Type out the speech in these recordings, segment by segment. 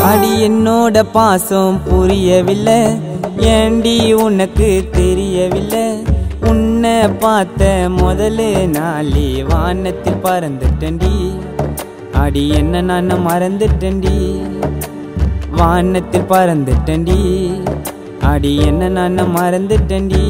அடி என்னோட பாசம் புரியவில்லை ஏண்டி உனக்கு தெரியவில்லை உன்னை பார்த்த முதல்ல நாளே வானத்தில் பறந்துட்டண்டி அடி என்ன நான் மறந்துட்டண்டி வானத்தில் பறந்துட்டண்டி அடி என்ன நான் மறந்துட்டண்டி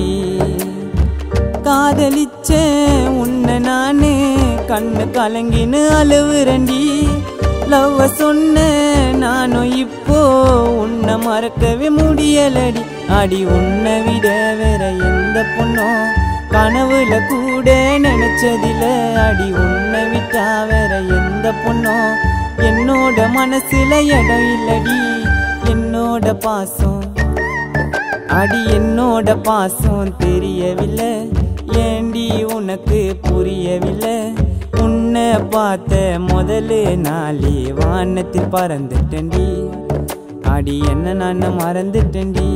காதலிச்ச உன்னை நானு கண்ணு கலங்கின்னு அழுவுறண்டி லவ்வ சொன்ன நானும் இப்போ உன்னை மறக்கவே முடியலடி அடி உன்னை விட வேற எந்த பொண்ணும் கனவுல கூட நினைச்சதில அடி உன்னை விட்டா வேற எந்த பொண்ணும் என்னோட மனசுல இடம் இல்லடி என்னோட பாசம் அடி என்னோட பாசம் தெரியவில்லை ஏண்டி உனக்கு புரியவில்லை உன்னை பார்த்த முதல்ல நாளே வானத்தில் பறந்துட்டண்டி அடி என்ன நான் மறந்துட்டண்டி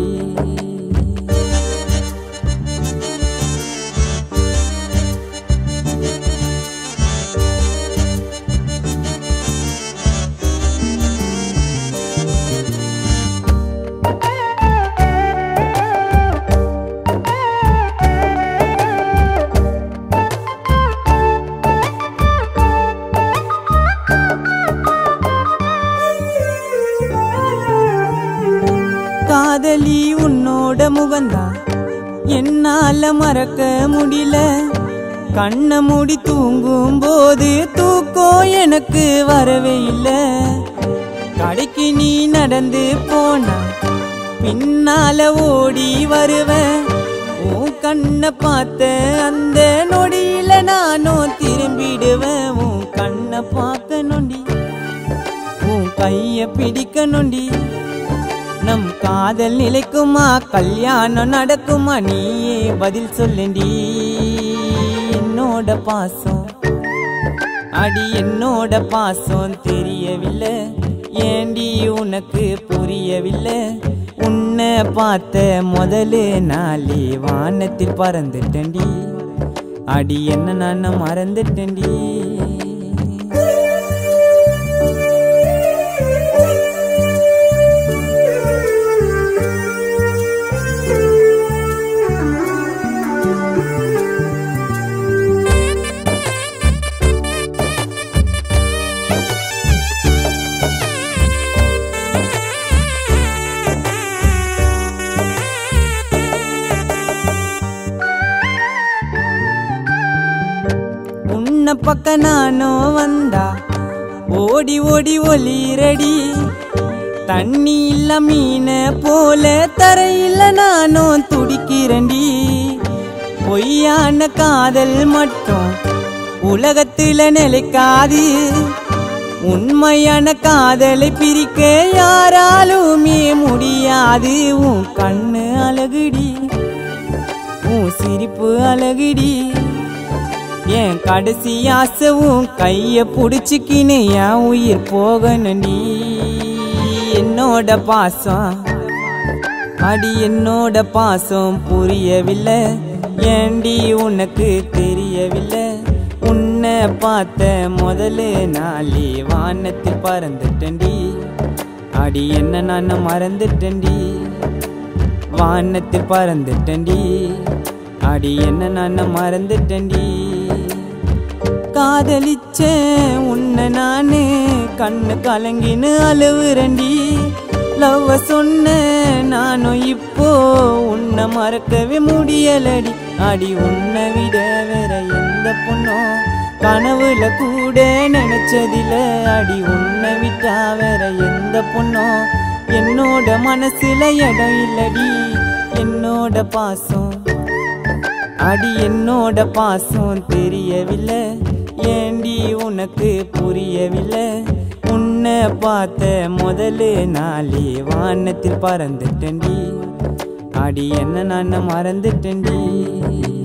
காதலி உன்னோட முகந்தான் என்னால மறக்க முடியல கண்ணை மூடி தூங்கும் போது தூக்கம் எனக்கு வரவே இல்லை கடைக்கு நீ நடந்து போனா பின்னால ஓடி வருவேன் உன் கண்ணை பார்த்த அந்த நொடியில நானும் திரும்பிடுவேன் உன் கண்ணை பார்க்க நொண்டி உன் கைய பிடிக்க நொண்டி நம் காதல் நிலைக்குமா கல்யாணம் நடக்குமா நீயே பதில் சொல்லுண்டி என்னோட பாசம் அடி என்னோட பாசம் தெரியவில்லை ஏண்டி உனக்கு புரியவில்லை உன்னை பார்த்த முதல்ல நாளே வானத்தில் பறந்துட்டண்டி அடி என்ன நான் மறந்துட்டண்டி உன்னை பக்க நானோ வந்தா ஓடி ஓடி ஒளிரடி தண்ணி இல்ல மீன போல தரையில நானும் துடிக்கிறண்டி பொய்யான காதல் மட்டும் உலகத்துல நிலைக்காது உண்மையான காதலை பிரிக்க யாராலுமே முடியாது உன் கண்ணு அழகுடி உன் சிரிப்பு அழகுடி என் கடைசி ஆசவும் கைய புடிச்சுக்கின்னு என் உயிர் போகணும்டி என்னோட பாசம் அடி என்னோட பாசம் புரியவில்லை ஏண்டி உனக்கு தெரியவில்லை உன்னை பார்த்த முதல்ல நாளே வானத்தில் பறந்துட்டண்டி அடி என்ன நான் மறந்துட்டண்டி வானத்தில் பறந்துட்டண்டி அடி என்ன நான் மறந்துட்டண்டி காதலிச்ச உன்னை நானு கண்ணு கலங்கின்னு அழுவுறண்டி லவ்வ சொன்ன நானும் இப்போ உன்னை மறக்கவே முடியலடி அடி உன்னை விட வேற எந்த பொண்ணும் கனவுல கூட நினைச்சதில அடி உன்னை விட்டா வேற எந்த பொண்ணும் என்னோட மனசுல இடம் இல்லடி என்னோட பாசம் அடி என்னோட பாசம் தெரியவில்லை ஏண்டி உனக்கு புரியவில்லை உன்னை பார்த்த முதல்ல நாளே வானத்தில் பறந்துட்டண்டி அடி என்ன நான் மறந்துட்டண்டி